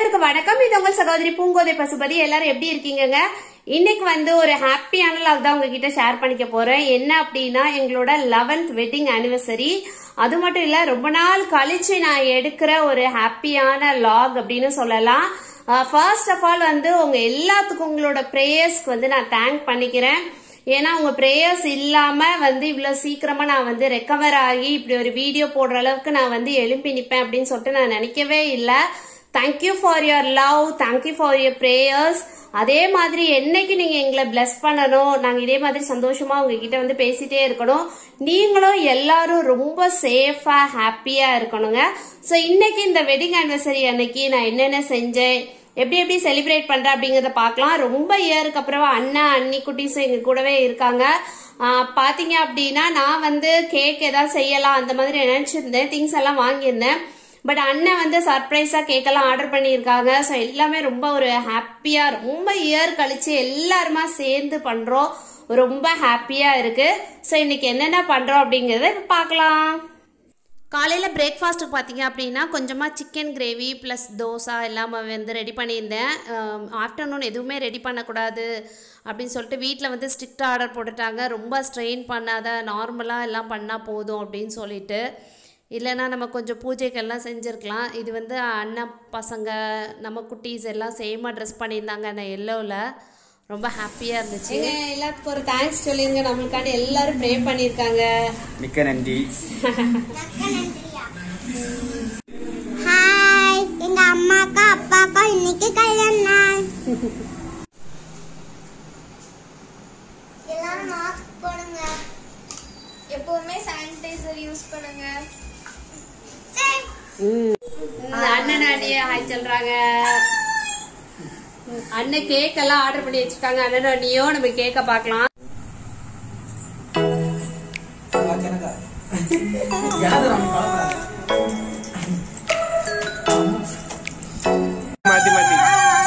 அனைவருக்கும் வணக்கம் இது உங்கள் சகோதரி பூங்கோதை பசுபதி எல்லாரும் எப்படி இருக்கீங்கங்க இன்னைக்கு வந்து ஒரு ஹாப்பியான லாக் தான் உங்ககிட்ட ஷேர் பண்ணிக்க போறேன் என்ன அப்படின்னா எங்களோட லெவன்த் வெட்டிங் ஆனிவர்சரி அது மட்டும் இல்ல ரொம்ப நாள் கழிச்சு நான் எடுக்கிற ஒரு ஹாப்பியான லாக் அப்படின்னு சொல்லலாம் ஃபர்ஸ்ட் ஆஃப் ஆல் வந்து உங்க எல்லாத்துக்கும் உங்களோட ப்ரேயர்ஸ்க்கு வந்து நான் தேங்க் பண்ணிக்கிறேன் ஏன்னா உங்க ப்ரேயர்ஸ் இல்லாம வந்து இவ்வளவு சீக்கிரமா நான் வந்து ரெக்கவர் ஆகி இப்படி ஒரு வீடியோ போடுற அளவுக்கு நான் வந்து எழுப்பி நிப்பேன் அப்படின்னு சொல்லிட்டு நான் நினைக்கவே இல்லை thank you for your love thank you for your prayers அதே மாதிரி என்னைக்கு நீங்க எங்களை பிளஸ் பண்ணணும் நாங்க இதே மாதிரி சந்தோஷமா உங்ககிட்ட வந்து பேசிட்டே இருக்கணும் நீங்களும் எல்லாரும் ரொம்ப சேஃபா ஹாப்பியா இருக்கணுங்க ஸோ இன்னைக்கு இந்த வெட்டிங் ஆனிவர்சரி அன்னைக்கு நான் என்னென்ன செஞ்சேன் எப்படி எப்படி செலிப்ரேட் பண்றேன் அப்படிங்கறத பார்க்கலாம் ரொம்ப இயருக்கு அப்புறம் அண்ணா அண்ணி குட்டீஸும் எங்க கூடவே இருக்காங்க ஆஹ் பாத்தீங்க அப்படின்னா நான் வந்து கேக் ஏதாவது செய்யலாம் அந்த மாதிரி நினைச்சிருந்தேன் திங்ஸ் எல்லாம் வாங்கியிருந்தேன் பட் அண்ணன் வந்து சர்ப்ரைஸா கேக் எல்லாம் ஆர்டர் பண்ணியிருக்காங்க ஸோ எல்லாமே ரொம்ப ஒரு ஹாப்பியா ரொம்ப இயர் கழிச்சு எல்லாருமா சேர்ந்து பண்றோம் ரொம்ப ஹாப்பியா இருக்கு ஸோ இன்னைக்கு என்னென்ன பண்றோம் அப்படிங்கறத இப்ப பார்க்கலாம் காலையில் பிரேக்ஃபாஸ்ட்டுக்கு பார்த்தீங்க அப்படின்னா கொஞ்சமாக சிக்கன் கிரேவி ப்ளஸ் தோசை எல்லாம் வந்து ரெடி பண்ணியிருந்தேன் ஆஃப்டர்நூன் எதுவுமே ரெடி பண்ணக்கூடாது அப்படின்னு சொல்லிட்டு வீட்டில் வந்து ஸ்ட்ரிக்டாக ஆர்டர் போட்டுட்டாங்க ரொம்ப ஸ்ட்ரெயின் பண்ணாத நார்மலாக எல்லாம் பண்ணால் போதும் அப்படின்னு சொல்லிட்டு இல்லைன்னா நம்ம கொஞ்சம் பூஜைக்கெல்லாம் செஞ்சுருக்கலாம் இது வந்து அண்ணன் பசங்க நம்ம குட்டீஸ் எல்லாம் சேமாக ட்ரெஸ் பண்ணியிருந்தாங்க அந்த எல்லோவில் ரொம்ப ஹாப்பியாக இருந்துச்சு எல்லாத்துக்கும் ஒரு தேங்க்ஸ் சொல்லிருங்க நம்மளுக்காண்டி எல்லாரும் ப்ரே பண்ணியிருக்காங்க மிக்க நன்றி ஹாய் எங்க அம்மாக்கா அப்பாக்கா இன்னைக்கு கல்யாண நாள் எல்லாரும் மாஸ்க் போடுங்க எப்பவுமே சானிடைசர் யூஸ் பண்ணுங்க அண்ணன் அண்ணிய ஹாய் சொல்றாங்க ம், அண்ணன் கேக் எல்லாம் ஆர்டர் பண்ணி வச்சிருக்காங்க அண்ணன் அண்ணியும் நம்ம கேக்க பார்க்கலாம் மாத்தி மாத்தி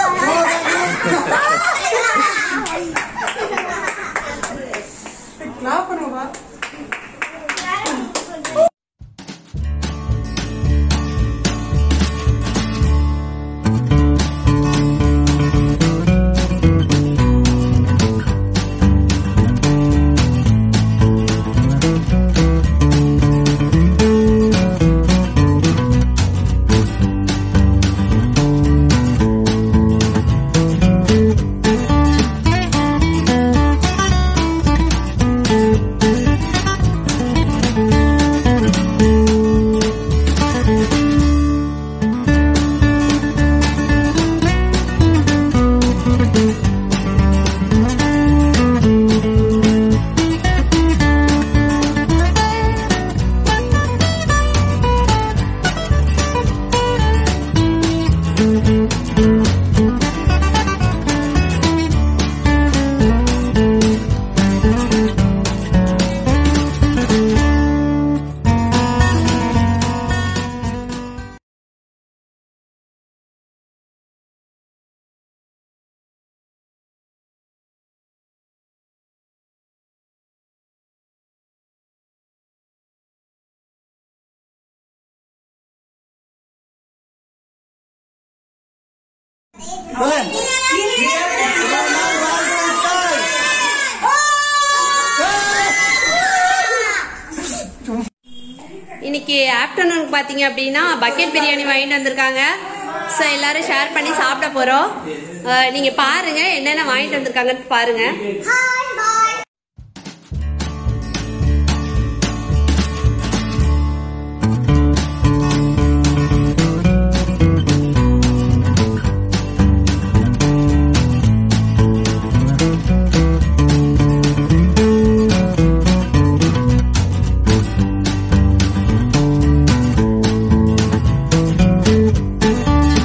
இன்னைக்கு ஆஃப்டர்நூன் பாத்தீங்க அப்படின்னா பக்கெட் பிரியாணி வாங்கிட்டு வந்திருக்காங்க ஸோ எல்லாரும் ஷேர் பண்ணி சாப்பிட போறோம் அஹ், நீங்க பாருங்க என்னென்ன வாங்கிட்டு வந்திருக்காங்கன்னு பாருங்க ஹாய் பாய்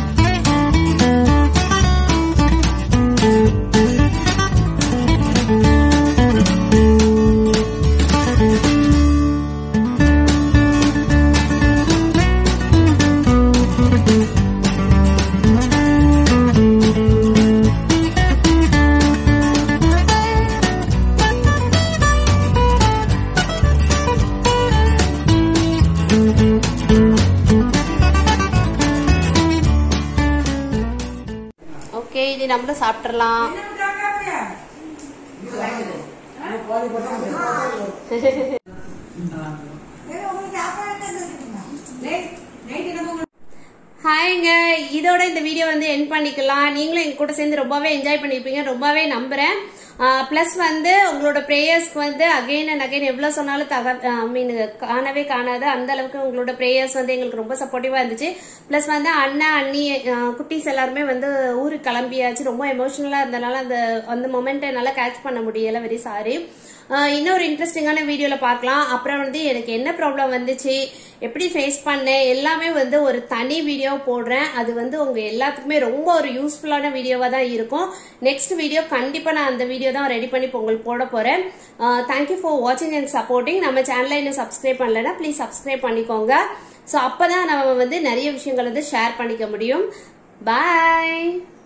ஆ வாங்கி நம்மளும் சாப்பிட்றலாம் ஹாய்ங்க இதோட இந்த வீடியோ வந்து என் பண்ணிக்கலாம் நீங்களும் எங்க கூட சேர்ந்து ரொம்பவே என்ஜாய் பண்ணிருப்பீங்க ரொம்பவே நம்புறேன் ப்ளஸ் வந்து உங்களோட ப்ரேயர்ஸ்க்கு வந்து அகைன் அண்ட் அகைன் எவ்வளவு சொன்னாலும் தக ஐ மீன் காணவே காணாது அந்த அளவுக்கு உங்களோட ப்ரேயர்ஸ் வந்து எங்களுக்கு ரொம்ப சப்போர்ட்டிவா இருந்துச்சு ப்ளஸ் வந்து அண்ணா அண்ணி அஹ், குட்டீஸ் எல்லாருமே வந்து ஊருக்கு கிளம்பியாச்சு ரொம்ப எமோஷனலா இருந்தனால அந்த அந்த மொமெண்ட்டை என்னால கேட்ச் பண்ண முடியல வெரி சாரி ஆஹ் இன்னொரு இன்ட்ரெஸ்டிங்கான வீடியோல பார்க்கலாம் அப்புறம் வந்து எனக்கு என்ன ப்ராப்ளம் வந்துச்சு எப்படி ஃபேஸ் பண்ணேன் எல்லாமே வந்து ஒரு தனி வீடியோ போடுறேன் அது வந்து உங்க எல்லாத்துக்குமே ரொம்ப ஒரு யூஸ்ஃபுல்லான வீடியோவா தான் இருக்கும் நெக்ஸ்ட் வீடியோ கண்டிப்பா நான் அந்த வீடியோ தான் ரெடி பண்ணி இப்போ உங்களுக்கு போட போறேன் தேங்க்யூ ஃபார் வாட்சிங் அண்ட் சப்போர்ட்டிங் நம்ம சேனலை இன்னும் சப்ஸ்கிரைப் பண்ணலன்னா ப்ளீஸ் சப்ஸ்கிரைப் பண்ணிக்கோங்க ஸோ அப்பதான் நம்ம வந்து நிறைய விஷயங்கள் வந்து ஷேர் பண்ணிக்க முடியும் பாய்